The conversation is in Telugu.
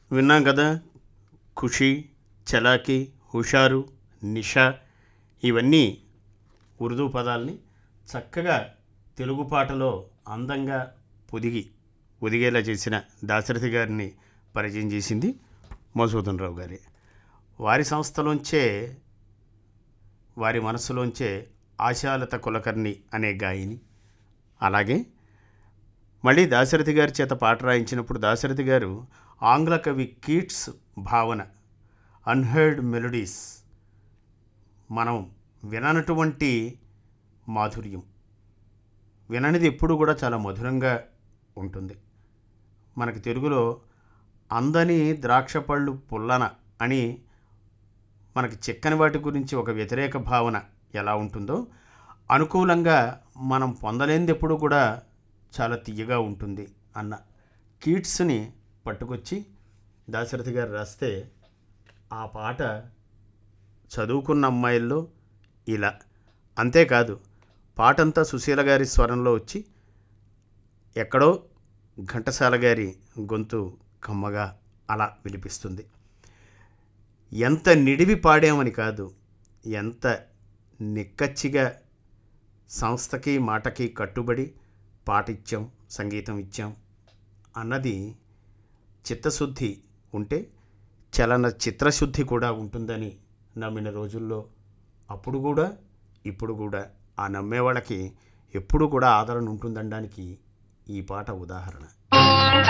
విన్నాం కదా ఖుషి చలాకి హుషారు నిషా ఇవన్నీ ఉర్దూ పదాలని చక్కగా తెలుగు పాటలో అందంగా పొదిగి ఒదిగేలా చేసిన దాశరథి గారిని పరిచయం చేసింది మధుసూదన్ రావు గారి వారి సంస్థలోంచే వారి మనసులోంచే ఆశాలత కులకర్ణి అనే గాయని అలాగే మళ్ళీ దాశరథి గారి చేత పాట రాయించినప్పుడు దాశరథి గారు ఆంగ్ల కవి కీట్స్ భావన అన్హర్డ్ మెలోడీస్ మనం విననటువంటి మాధుర్యం విననిది ఎప్పుడు కూడా చాలా మధురంగా ఉంటుంది మనకి తెలుగులో అందని ద్రాక్ష పళ్ళు పుల్లన అని మనకి చిక్కని వాటి గురించి ఒక వ్యతిరేక భావన ఎలా ఉంటుందో అనుకూలంగా మనం పొందలేనిది ఎప్పుడు కూడా చాలా తీయగా ఉంటుంది అన్న కీట్స్ని పట్టుకొచ్చి దాశరథి గారు రాస్తే ఆ పాట చదువుకున్న అమ్మాయిల్లో ఇలా అంతేకాదు పాటంతా సుశీల గారి స్వరంలో వచ్చి ఎక్కడో ఘంటసాల గారి గొంతు కమ్మగా అలా వినిపిస్తుంది ఎంత నిడివి పాడామని కాదు ఎంత నిక్కచ్చిగా సంస్థకి మాటకి కట్టుబడి పాట ఇచ్చాం సంగీతం ఇచ్చాం అన్నది చిత్తశుద్ధి ఉంటే చలన చిత్రశుద్ధి కూడా ఉంటుందని నమ్మిన రోజుల్లో అప్పుడు కూడా ఇప్పుడు కూడా ఆ నమ్మే వాళ్ళకి ఎప్పుడు కూడా ఆదరణ ఉంటుందనడానికి ఈ పాట ఉదాహరణ